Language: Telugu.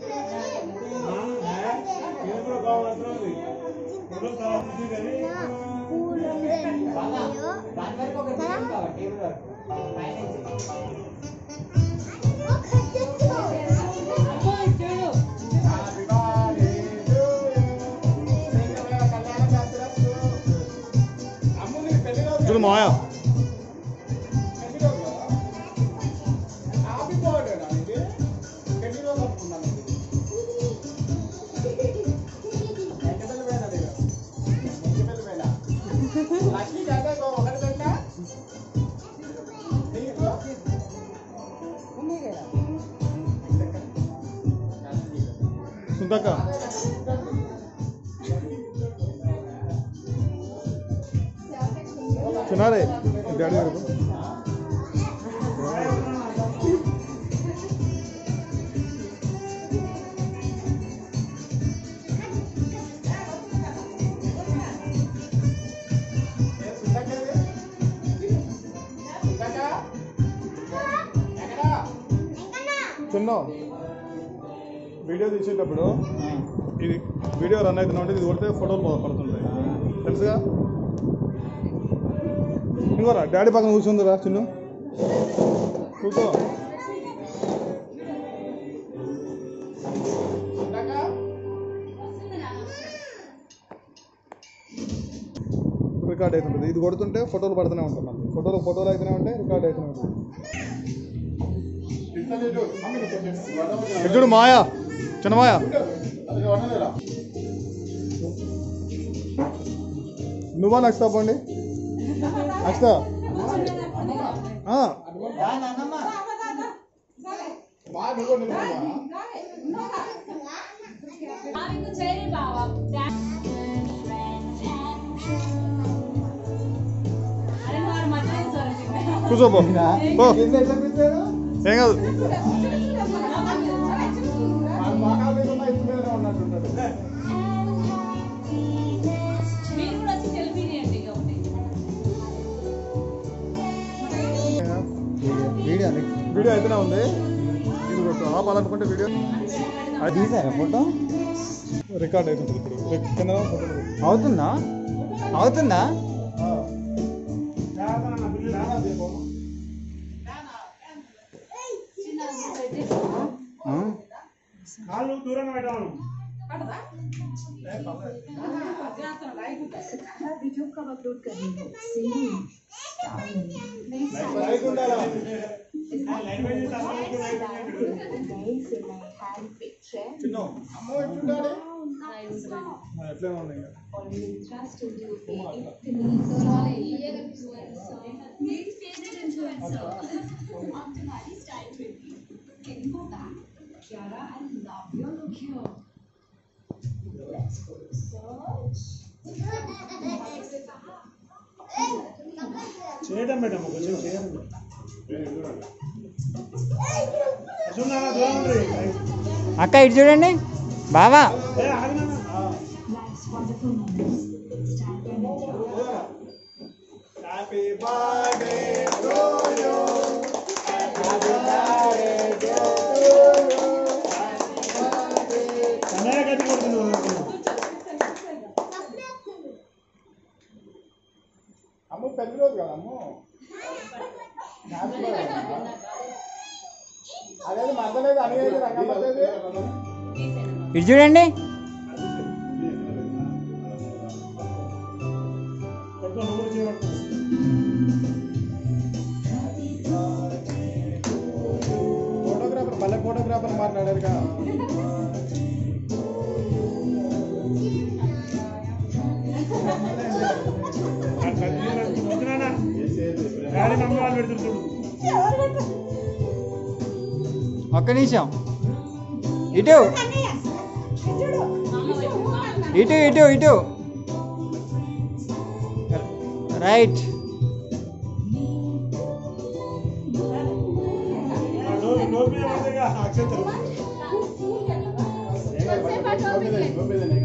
దాని వరకు ఒక టేబుల్ కావాలి టేబుల్ వరకు పైన చూడు మాయా సుందక్క చిన్నారే డాడీ వరకు చిన్న వీడియో తీసేటప్పుడు ఇది వీడియో రన్ అవుతున్నా ఉంటే ఇది కొడితే ఫోటోలు ప- పడుతుంటాయి తెలుసుగా ఇంకోరా డాడీ పక్కన కూర్చుందిరా చిన్ను కూర్చో రికార్డ్ అవుతుంటుంది ఇది కొడుతుంటే ఫోటోలు పడుతూనే ఉంటాయి మనకి ఫోటోలు ఫోటోలు అయితేనే ఉంటాయి రికార్డ్ అయితేనే ఉంటుంది ఇటు చూడు మాయా చిన్న మాయా నువ్వా నక్షతా పోండి నక్షత కూర్చోపో పో. ఏం కాదు మీరు కూడా వచ్చి సెల్ఫీ చేయండి ఇక ఒకటి. వీడియో అయితేనే ఉంది ఇది కొట్టు ఆపాలనుకుంటే వీడియో అది తీసారా ఫోటో రికార్డ్ అవుతుంది ఇప్పుడు రిక్- కింద ఫోటోలు పెట్టు. అవుతుందా అవుతుందా ఆ? చిన్న ఎట్లే ఉంది ఇంకా చేయడం మేడం కొంచెం చేయండి అసలు దూరం ఉండ్రి. అక్క ఇటు చూడండి బావా ఏ, ఆగినా హ్యాపీ బర్త్డే టు యు అన్నయ్య గట్టి కొడుతున్నావు అమ్మ పెళ్లి రోజు కదా అమ్మ అదేది మందలేదు అని రంగం పట్టేది ఇటు చూడండి పట్టుకో నువ్వు కూడా చేయబట్టు ఫోటోగ్రాఫర్ భలే ఫోటోగ్రాఫర్ మాట్లాడారు కదా వద్దునా డాడీ మమ్మీ వాళ్ళు పెడుతున్నారు చూడు ఒక్క నిమిషం ఇటు ఇటు ఇటు ఇటు రైట్ ఆ డోర్ డోర్ మీద పడితేగా అక్షంతలు గోపి